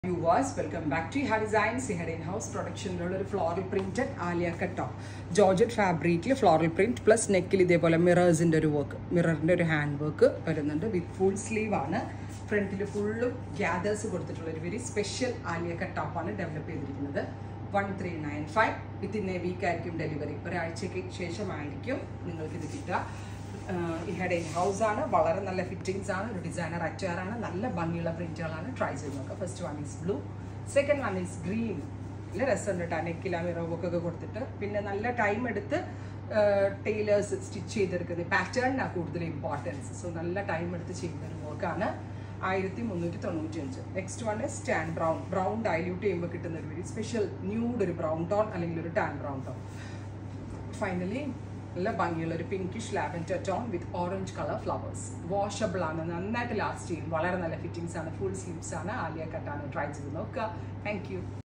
viewers welcome back to ഹാ designs ഇഹഡ് in house പ്രൊഡക്ഷനിലുള്ള ഒരു ഫ്ലോറൽ പ്രിന്റഡ് ആലിയ കട്ടോ ജോർജറ്റ് ഫാബ്രിക്കിൽ ഫ്ലോറൽ പ്രിന്റ് പ്ലസ് നെക്കിൽ ഇതേപോലെ മിറേഴ്സിൻ്റെ ഒരു വർക്ക് മിററിൻ്റെ ഒരു ഹാൻഡ് വർക്ക് വരുന്നുണ്ട് വിത്ത് ഫുൾ സ്ലീവ് ആണ് ഫ്രണ്ടിൽ ഫുള്ളും ഗ്യാദേഴ്സ് കൊടുത്തിട്ടുള്ള ഒരു വെരി സ്പെഷ്യൽ ആലിയ കട്ടോപ്പാണ് ഡെവലപ്പ് ചെയ്തിരിക്കുന്നത് one three nine five within a week ആയിരിക്കും ഡെലിവറി ഒരാഴ്ചയ്ക്ക് ശേഷമായിരിക്കും നിങ്ങൾക്ക് ഇത് കിട്ടുക ഇഹയുടെ ഇൻ ഹൗസ് ആണ് വളരെ നല്ല ഫിറ്റിങ്സ് ആണ് ഒരു ഡിസൈനർ അറ്റയർ ആണ് നല്ല ഭംഗിയുള്ള പ്രിന്റുകളാണ് ട്രൈ ചെയ്ത് നോക്കുക first one is blue second one is green നല്ല രസമുണ്ട് കേട്ടോ നെക്കില മിറവൊക്കെ ഒക്കെ കൊടുത്തിട്ട് പിന്നെ നല്ല ടൈം എടുത്ത് ടൈലേഴ്സ് സ്റ്റിച്ച് ചെയ്തെടുക്കുന്നത് പാറ്റേണിനാണ് കൂടുതൽ ഇമ്പോർട്ടൻസ് സോ നല്ല ടൈം എടുത്ത് ചെയ്യുന്ന ഒരു വർക്കാണ് ആയിരത്തി മുന്നൂറ്റി തൊണ്ണൂറ്റി അഞ്ച് നെക്സ്റ്റ് വൺ സ്റ്റാൻ ബ്രൗൺ ബ്രൗൺ ഡൈല്യൂട്ട് ചെയ്യുമ്പോൾ കിട്ടുന്ന ഒരു വെരി സ്പെഷ്യൽ ന്യൂഡ് ഒരു ബ്രൗൺ ടോൺ അല്ലെങ്കിൽ ഒരു ടാൻ ബ്രൗൺ ടോൺ ഫൈനലി നല്ല ഭംഗിയുള്ള ഒരു pinkish lavender tone with orange colour flowers washable ആണ് നന്നായിട്ട് ലാസ്റ്റ് ചെയ്യും വളരെ നല്ല ഫിറ്റിംഗ്സ് ആണ് ഫുൾ സ്ലീവ്സ് ആണ് ആലിയ കട്ടാണ് ട്രൈ ചെയ്ത് നോക്കുക താങ്ക് യു